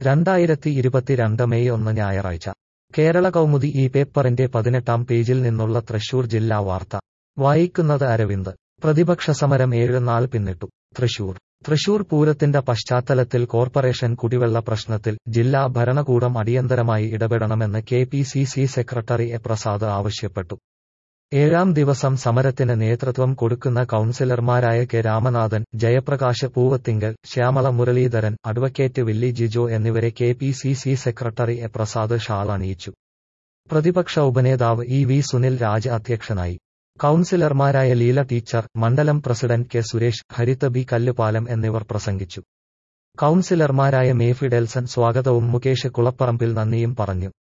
രണ്ടായിരത്തി ഇരുപത്തിരണ്ട് മെയ് ഒന്ന് ഞായറാഴ്ച കേരള കൗമുദി ഈ പേപ്പറിന്റെ പതിനെട്ടാം പേജിൽ നിന്നുള്ള തൃശൂർ ജില്ലാ വാർത്ത വായിക്കുന്നത് അരവിന്ദ് പ്രതിപക്ഷ സമരം ഏഴ് നാൾ പിന്നിട്ടു തൃശൂർ തൃശൂർ പൂരത്തിന്റെ പശ്ചാത്തലത്തിൽ കോർപ്പറേഷൻ കുടിവെള്ള പ്രശ്നത്തിൽ ജില്ലാ ഭരണകൂടം അടിയന്തരമായി ഇടപെടണമെന്ന് K P C C secretary A Prasad ആവശ്യപ്പെട്ടു ഏഴാം ദിവസം സമരത്തിന് നേതൃത്വം കൊടുക്കുന്ന കൌൺസിലർമാരായ കെ രാമനാഥൻ ജയപ്രകാശ് പൂവത്തിങ്കൽ ശ്യാമള മുരളീധരൻ അഡ്വക്കേറ്റ് വില്ലി ജിജോ എന്നിവരെ K P C C secretary A Prasad shawl അണിയിച്ചു പ്രതിപക്ഷ ഉപനേതാവ് ഇ വി സുനിൽ രാജ് അധ്യക്ഷനായി കൌൺസിലർമാരായ ലീല ടീച്ചർ മണ്ഡലം president K Suresh Haritha B Kallupalam എന്നിവർ പ്രസംഗിച്ചു കൌൺസിലർമാരായ മേഫി ഡെൽസൺ സ്വാഗതവും മുകേഷ് കുളപ്പറമ്പിൽ നന്ദിയും പറഞ്ഞു